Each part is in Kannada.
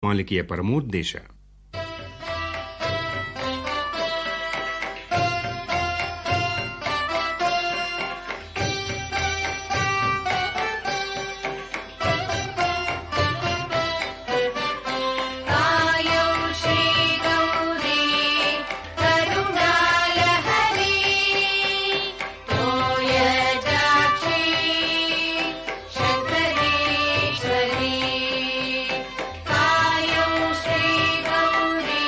ಮಾಲಿಕೆಯ ಪರಮೋದ್ದೇಶ कायौ श्रीगौरी करुणालहरी तोयजाक्षी शङ्करेश्वरी कायौ श्रीगौरी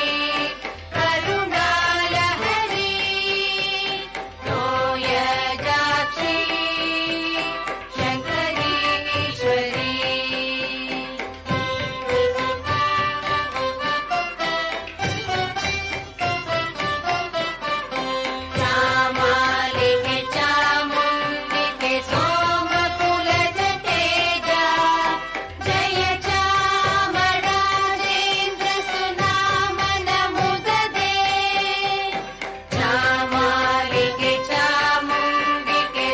करुणालहरी तोयजाक्षी चामालिके चामुण्डिके सोमकुलजतेजा जय चामराजेन्द्र सुनामनमुददे चामालिके चामुण्डिके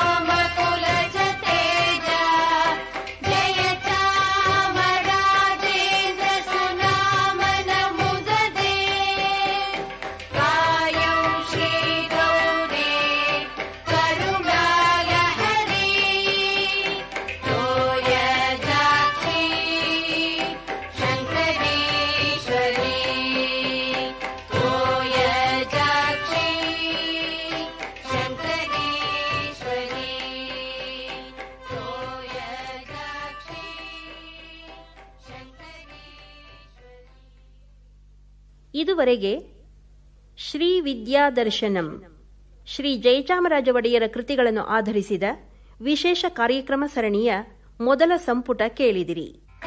सोमकुलजतेजा जय चामराजेन्द्र सुनामनमुददे कायौ श्रीगौरी करुणालहरी तोयजाक्षी शङ्करेश्वरी तोयजाक्षी शङ्करेश्वरी तोयजाक्षी शङ्करेश्वरी ಇದುವರೆಗೆ ಶ್ರೀ ವಿದ್ಯಾದರ್ಶನಂ ಶ್ರೀ ಜಯಚಾಮರಾಜ ಒಡೆಯರ ಕೃತಿಗಳನ್ನು ಆಧರಿಸಿದ ವಿಶೇಷ ಕಾರ್ಯಕ್ರಮ ಸರಣಿಯ ಮೊದಲ ಸಂಪುಟ ಕೇಳಿದಿರಿ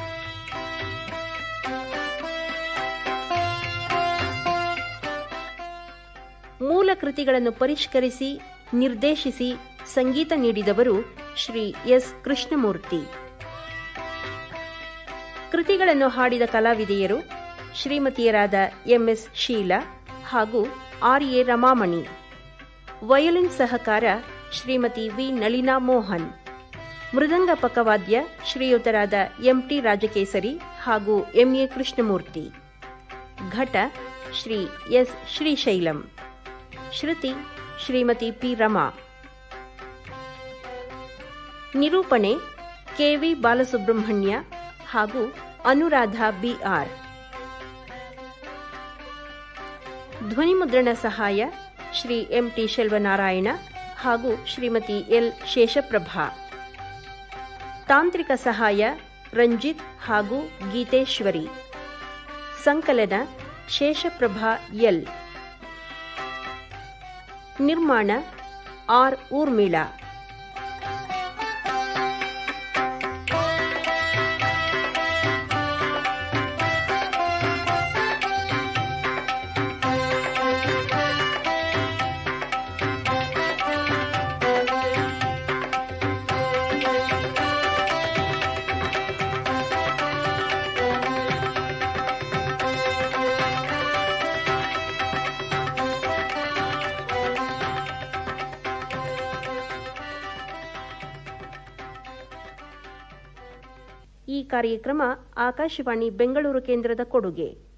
ಮೂಲ ಕೃತಿಗಳನ್ನು ಪರಿಷ್ಕರಿಸಿ ನಿರ್ದೇಶಿಸಿ ಸಂಗೀತ ನೀಡಿದವರು ಶ್ರೀ ಎಸ್ ಕೃಷ್ಣಮೂರ್ತಿ ಕೃತಿಗಳನ್ನು ಹಾಡಿದ ಕಲಾವಿದೆಯರು ಶ್ರೀಮತಿಯರಾದ ಎಂಎಸ್ ಶೀಲಾ ಹಾಗೂ ಆರ್ ಎ ರಮಾಮಣಿ ವಯೋಲಿನ್ ಸಹಕಾರ ಶ್ರೀಮತಿ ವಿ ನಳಿನಾ ಮೋಹನ್ ಮೃದಂಗ ಪಕ್ಕವಾದ್ಯ ಶ್ರೀಯುತರಾದ ಎಂಟಿ ರಾಜಕೇಸರಿ ಹಾಗೂ ಎಂಎ ಕೃಷ್ಣಮೂರ್ತಿ ಘಟ ಶ್ರೀ ಎಸ್ ಶ್ರೀಶೈಲಂ ಶ್ರುತಿ ಶ್ರೀಮತಿ ಪಿ ರಮಾ ನಿರೂಪಣೆ ಕೆವಿ ಬಾಲಸುಬ್ರಹ್ಮಣ್ಯ ಹಾಗೂ ಅನುರಾಧ ಬಿಆರ್ ಧ್ವನಿಮುದ್ರಣ ಸಹಾಯ ಶ್ರೀ ಎಂಟಿ ಶೆಲ್ವನಾರಾಯಣ ಹಾಗೂ ಶ್ರೀಮತಿ ಎಲ್ ಶೇಷಪ್ರಭಾ ತಾಂತ್ರಿಕ ಸಹಾಯ ರಂಜಿತ್ ಹಾಗೂ ಗೀತೇಶ್ವರಿ ಸಂಕಲನ ಶೇಷಪ್ರಭಾ ಎಲ್ ನಿರ್ಮಾಣ ಆರ್ ಊರ್ಮಿಳಾ ಈ ಕಾರ್ಯಕ್ರಮ ಆಕಾಶವಾಣಿ ಬೆಂಗಳೂರು ಕೇಂದ್ರದ ಕೊಡುಗೆ